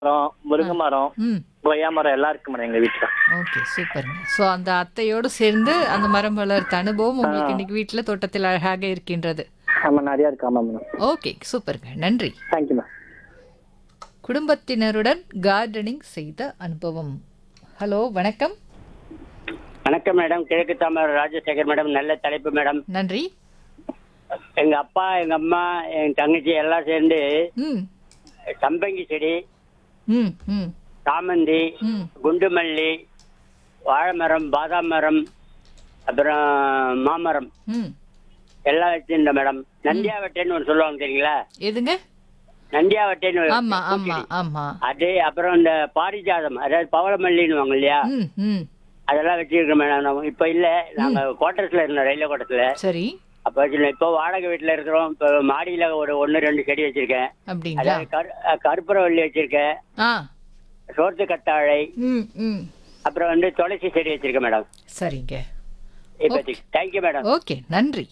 மரம் முருங்கை மரம் ம் கொய்யா மரம் எல்லாம் இருக்கு மேடம் எங்க வீட்டுல ஓகே சூப்பருங்க ஸோ அந்த அத்தையோடு சேர்ந்து அந்த மரம் வளர்த்த அனுபவம் உங்களுக்கு இன்னைக்கு வீட்டில் தோட்டத்தில் அழகாக இருக்கின்றது ஆமா நிறைய இருக்கு ஆமா மேடம் ஓகே சூப்பருங்க நன்றி தேங்க்யூ மேம் குடும்பத்தினருடன் கார்டனிங் செய்த அனுபவம் ஹலோ வணக்கம் வணக்கம் மேடம் கிழக்கு தாமரை ராஜசேகர் மேடம் நல்ல தலைப்பு மேடம் நன்றி எங்க அப்பா எங்க அம்மா என் தங்கச்சி எல்லாம் சேர்ந்து ம் சம்பங்கி செடி ம் ம் சாமந்தி ம் குண்டு மல்லி வாழை மரம் பாதாம் மரம் அப்புறம் மாமரம் ம் எல்லாம் வச்சிருந்தோம் மேடம் நந்தியாவட்டைன்னு ஒன்று சொல்லுவாங்க தெரியுங்களா எதுங்க நந்தியாவட்டைன்னு ஒரு ஆமா ஆமா பூச்செடி. ஆமா அது அப்புறம் இந்த பாரிஜாதம் அதாவது பவளமல்லின்னு வாங்க இல்லையா ம் ம் அதெல்லாம் வச்சிருக்கோம் மேடம் நம்ம இப்ப இல்ல நாங்க குவார்டர்ஸ்ல இருந்தோம் ரயில்வே குவார்டர்ஸ்ல சரி அப்ப வச்சிருந்தோம் இப்போ வாடகை வீட்டுல இருக்கிறோம் இப்போ மாடியில ஒரு ஒன்னு ரெண்டு செடி வச்சிருக்கேன் அப்படிங்களா அதாவது கரு- அஹ் கற்பூரவள்ளி வச்சிருக்கேன் ஆ சோத்து கத்தாழை ம் ம் அப்புறம் வந்து துளசி செடி வச்சிருக்கேன் மேடம் சரிங்க இப்போதைக்கு தேங்க்யூ மேடம் ஓகே நன்றி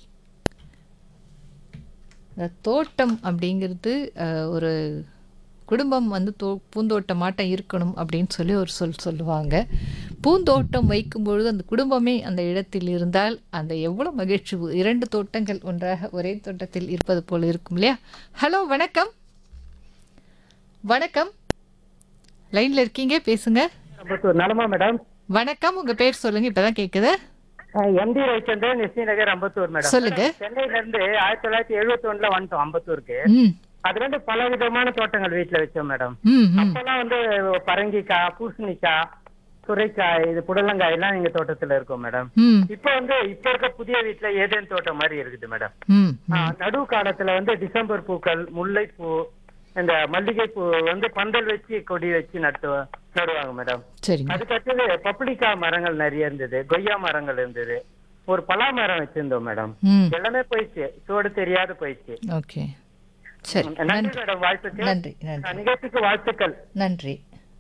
இந்த தோட்டம் அப்படிங்கிறது அஹ், ஒரு குடும்பம் வந்து தோ பூந்தோட்டமாட்டம் இருக்கணும் அப்படின்னு சொல்லி ஒரு சொல் சொல்லுவாங்க பூந்தோட்டம் வைக்கும் பொழுது அந்த குடும்பமே அந்த இடத்தில் இருந்தால் அந்த எவ்வளோ மகிழ்ச்சி இரண்டு தோட்டங்கள் ஒன்றாக ஒரே தோட்டத்தில் இருப்பது போல இருக்கும் இல்லையா ஹலோ வணக்கம் வணக்கம் லைன்ல இருக்கீங்க பேசுங்க அம்பத்தூர் நலமா மேடம் வணக்கம் உங்க பேர் சொல்லுங்க இப்பதான் கேக்குது MD Ravichandran SV Nagar Ambattur madam சொல்லுங்க சென்னையில இருந்து ஆயிரத்தி தொள்ளாயிரத்தி எழுபத்தி ஒண்ணுல வந்துட்டோம் அம்பத்தூருக்கு ம் அதுல இருந்து பல விதமான தோட்டங்கள் வீட்டுல வச்சோம் மேடம் ம் ம் அப்பெல்லாம் வந்து பரங்கிக்காய் பூசணிக்காய் சுரைக்காய் இது புடலங்காய் எல்லாம் எங்க தோட்டத்துல இருக்கும் மேடம் ம் இப்ப வந்து இப்ப இருக்க புதிய வீட்டுல ஏதேன் தோட்டம் மாதிரி இருக்குது மேடம் ம் ஆ, நடுவு காலத்துல வந்து டிசம்பர் பூக்கள் முல்லைப்பூ இந்த மல்லிகை பூ வந்து பந்தல் வச்சு கொடி வச்சு நட்டு நடுவாங்க மேடம் சரிங்க அதுக்கு அடுத்தது பப்ளிகா மரங்கள் நிறைய இருந்தது கொய்யா மரங்கள் இருந்தது ஒரு பலா மரம் வச்சிருந்தோம் மேடம் ம் எல்லாமே போயிடுச்சு சோடு தெரியாத போயிடுச்சு ஓகே சரி நன்றி நன்றி மேடம் வாழ்த்துக்கு நன்றி நன்றி நிகழ்ச்சிக்கு வாழ்த்துக்கள் நன்றி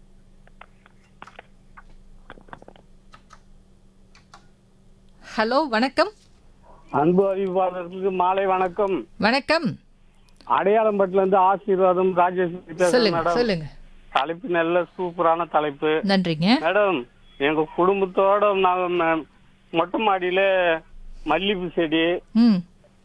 ஹலோ வணக்கம் அன்பு அறிவிப்பாளர்களுக்கு மாலை வணக்கம் வணக்கம் அடையாளம்பட்டுல இருந்து ஆசீர்வாதம் ராஜேஷ் பேசுறேன் சொல்லுங்க மேடம் சொல்லுங்க தலைப்பு நல்ல சூப்பரான தலைப்பு நன்றிங்க மேடம் எங்க குடும்பத்தோட நாங்க ம- மொட்டை மாடியில மல்லிகைப்பூ செடி ம்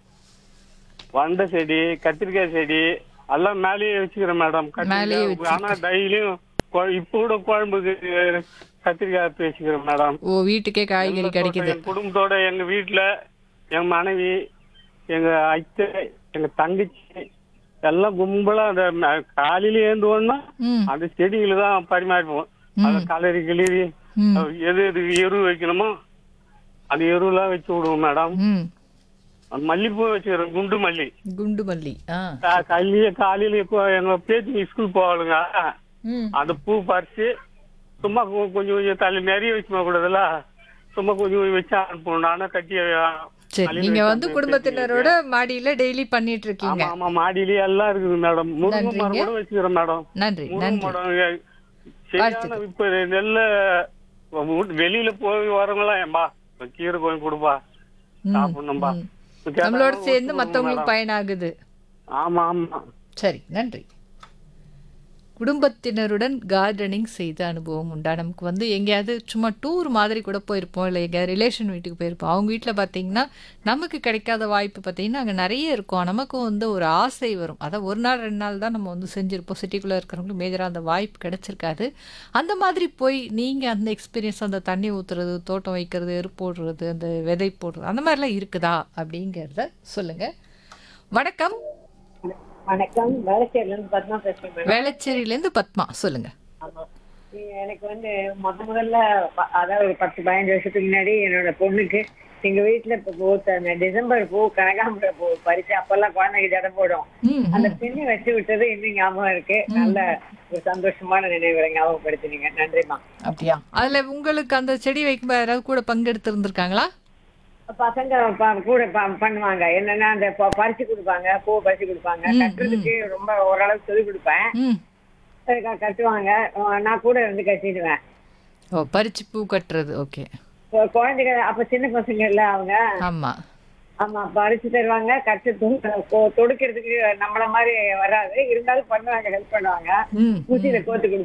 வண்டை செடி கத்திரிக்காய் செடி எல்லாம் மேலேயே வச்சுக்கிறேன் மேடம் மேலேயே கத்திரிக்காய் ஆனா டெய்லியும் இப்ப கூட குழம்புக்கு கத்திரிக்காய் பேசிக்கிறேன் மேடம் ஓ வீட்டுக்கே காய்கறி கிடைக்குது எங்க குடும்பத்தோட எங்க வீட்டுல எங்க மனைவி எங்க அத்தை எங்க தங்கச்சி எல்லாம் கும்பலா அந்த ம- காலையில ஏந்துவோம்னா ம் அந்த செடிகளை தான் பரிமாறிப்போம் அத கலரி கிளறி ம் எது எது எரு வைக்கணுமோ அந்த எருலாம் வச்சு விடுவோம் மேடம் ம் அந்த மல்லிப்பூ வச்சுக்கிறோம் குண்டு மல்லி குண்டு மல்லி ஆ கா- காலையில காலையில இப்போ எங்க பேத்தி ஸ்கூல் போவாளுங்க ம் அந்த பூ பறிச்சு சும்மா கொ- கொஞ்சம் கொஞ்சம் தள்ளி நிறைய வச்சுமா கூடாதுல்ல சும்மா கொஞ்சம் கொஞ்சம் வச்சு அனுப்பணும் நானும் கட்டி சரி அள்ளி நீங்க வச்சு வந்து அந்த குடும்பத்தினரோட மாடியில டெய்லி பண்ணிட்டு இருக்கீங்க ஆமா ஆமா மாடியிலேயே எல்லாம் இருக்குது மேடம் முருங்கை நன்றிங்க. மரம் கூட வச்சுக்கிறேன் மேடம் நன்றி முருங்கை நன்றி மரம் எ- சரியான வாழ்த்துக்கள். இப்ப நெல்ல வீட்டு- வெளியில போய் வரவங்களாம் ஏம்பா ஒரு கீரை கொஞ்சம் கொடுப்பா ம், சாப்பிடணும்பா ம். நம்மளோட சேர்ந்து மத்தவங்களுக்கு பயனாகுது ஆமா ஆமா சரி நன்றி குடும்பத்தினருடன் கார்டனிங் செய்த அனுபவம் உண்டா நமக்கு வந்து எங்கேயாவது சும்மா டூர் மாதிரி கூட போயிருப்போம் இல்லை எங்கேயாவது ரிலேஷன் வீட்டுக்கு போயிருப்போம் அவங்க வீட்டில் பார்த்தீங்கன்னா நமக்கு கிடைக்காத வாய்ப்பு பார்த்தீங்கன்னா அங்கே நிறைய இருக்கும் நமக்கும் வந்து ஒரு ஆசை வரும் அதான் ஒரு நாள் ரெண்டு நாள் தான் நம்ம வந்து செஞ்சுருப்போம் சிட்டிக்குள்ளே இருக்கிறவங்களுக்கு மேஜராக அந்த வாய்ப்பு கிடைச்சிருக்காது அந்த மாதிரி போய் நீங்கள் அந்த எக்ஸ்பீரியன்ஸ் அந்த தண்ணி ஊற்றுறது தோட்டம் வைக்கிறது எரு போடுறது அந்த விதை போடுறது அந்த மாதிரிலாம் இருக்குதா அப்படிங்கிறத சொல்லுங்கள் வணக்கம் வணக்கம் வேளச்சேரில இருந்து பத்மா பேசுறேன் மேடம் வேளச்சேரியிலேருந்து பத்மா சொல்லுங்க ஆமா நீங்க எனக்கு வந்து முத முதல்ல ப- அதாவது ஒரு பத்து பதினஞ்சு வருஷத்துக்கு முன்னாடி என்னோட பொண்ணுக்கு எங்க வீட்டுல இப்ப பூத்த அந்த டிசம்பர் பூ கனகாம்பர பூ பறிச்சு அப்பெல்லாம் குழந்தைங்க ஜடம் போடும் ம் அந்த பின்னி வச்சு விட்டது இன்னும் ஞாபகம் இருக்கு நல்ல ஒரு சந்தோஷமான நினைவுகளை ஞாபகப்படுத்தினீங்க நன்றிம்மா அப்படியா அதுல உங்களுக்கு அந்த செடி வைக்கும்போது யாராவது கூட பங்கெடுத்து இருந்திருக்காங்களா பசங்க ப- கூட ப- பண்ணுவாங்க என்னன்னா அந்த ப- பறிச்சு கொடுப்பாங்க பூ பறிச்சு கொடுப்பாங்க ம், கட்டுறதுக்கு ரொம்ப ஓரளவுக்கு சொல்லி கொடுப்பேன் ம் அது க- கட்டுவாங்க அஹ் நான் கூட இருந்து கட்டிடுவேன் ஓ பறிச்சு பூ கட்டுறது ஓகே இப்போ குழந்தைங்க அப்ப சின்ன பசங்க இல்ல அவங்க ஆமா ஆமா பறிச்சு தருவாங்க கட்டு தொடுக்கிறதுக்கு நம்மள மாதிரி வராது இருந்தாலும் பண்ணுவாங்க ஹெல்ப் பண்ணுவாங்க ம் ஊசியில கோத்து கொடுப்பாங்க